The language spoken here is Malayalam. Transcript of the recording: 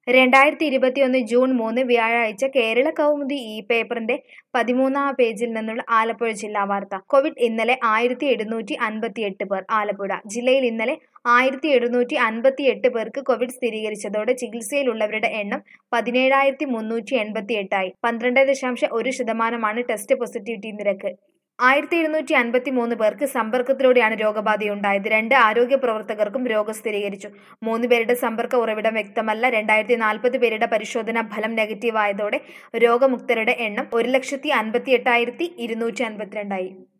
രണ്ടായിരത്തി ഇരുപത്തിയൊന്ന് ജൂൺ മൂന്ന് വ്യാഴാഴ്ച കേരള കൗമുദി ഈ പേപ്പറിന്റെ പതിമൂന്നാം പേജിൽ നിന്നുള്ള ആലപ്പുഴ ജില്ലാ വാർത്ത കോവിഡ് ഇന്നലെ ആയിരത്തി എഴുന്നൂറ്റി അൻപത്തിയെട്ട് പേർ ആലപ്പുഴ ജില്ലയിൽ ഇന്നലെ ആയിരത്തി എഴുന്നൂറ്റി അൻപത്തിയെട്ട് പേർക്ക് കോവിഡ് സ്ഥിരീകരിച്ചതോടെ ചികിത്സയിലുള്ളവരുടെ എണ്ണം പതിനേഴായിരത്തി മുന്നൂറ്റി എൺപത്തി എട്ടായി പന്ത്രണ്ട് ദശാംശം ഒരു ശതമാനമാണ് ടെസ്റ്റ് പോസിറ്റിവിറ്റി നിരക്ക് ആയിരത്തി എഴുന്നൂറ്റി അൻപത്തി മൂന്ന് പേർക്ക് സമ്പർക്കത്തിലൂടെയാണ് രോഗബാധയുണ്ടായത് രണ്ട് ആരോഗ്യ പ്രവർത്തകർക്കും രോഗം സ്ഥിരീകരിച്ചു മൂന്ന് പേരുടെ സമ്പർക്ക ഉറവിടം വ്യക്തമല്ല രണ്ടായിരത്തി നാൽപ്പത് പേരുടെ പരിശോധനാ ഫലം നെഗറ്റീവ് ആയതോടെ രോഗമുക്തരുടെ എണ്ണം ഒരു ലക്ഷത്തി അൻപത്തി എട്ടായിരത്തി ഇരുന്നൂറ്റി അൻപത്തിരണ്ടായി